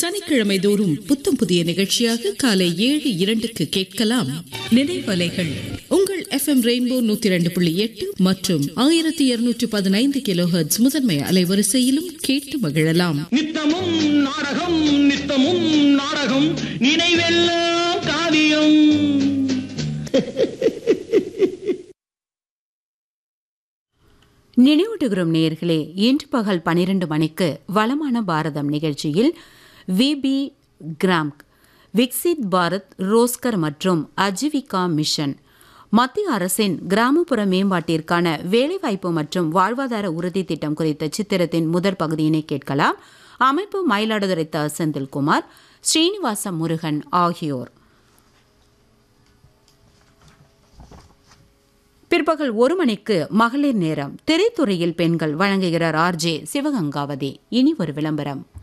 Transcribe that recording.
சனிக்கிழமை தோறும் புத்தம் புதிய நிகழ்ச்சியாக காலை ஏழு இரண்டுக்கு கேட்கலாம் நினைவலைகள் உங்கள் எஃப்எம் ரெயின்போ நூத்தி இரண்டு புள்ளி எட்டு மற்றும் ஆயிரத்தி இருநூற்றி பதினைந்து கிலோஹெர்ட்ஸ் முதன்மை அலைவரிசையிலும் கேட்டு மகிழலாம் நித்தமும் நாடகம் நித்தமும் நாடகம் நினைவெல்லாம் காவியம் நினைவூட்டுகிறோம் நேயர்களே இன்று பகல் பனிரெண்டு மணிக்கு வளமான பாரதம் நிகழ்ச்சியில் விபி கிராம் விக்சித் பாரத் ரோஸ்கர் மற்றும் அஜீவிகா மிஷன் மத்திய அரசின் கிராமப்புற மேம்பாட்டிற்கான வேலைவாய்ப்பு மற்றும் வாழ்வாதார உறுதி திட்டம் குறித்த சித்திரத்தின் முதற் பகுதியினை கேட்கலாம் அமைப்பு மயிலாடுதுறை த செந்தில்குமார் ஸ்ரீனிவாச முருகன் ஆகியோர் பிற்பகல் ஒரு மணிக்கு மகளிர் நேரம் திரைத்துறையில் பெண்கள் வழங்குகிறார் ஆர்ஜே சிவகங்காவதி இனி ஒரு விளம்பரம்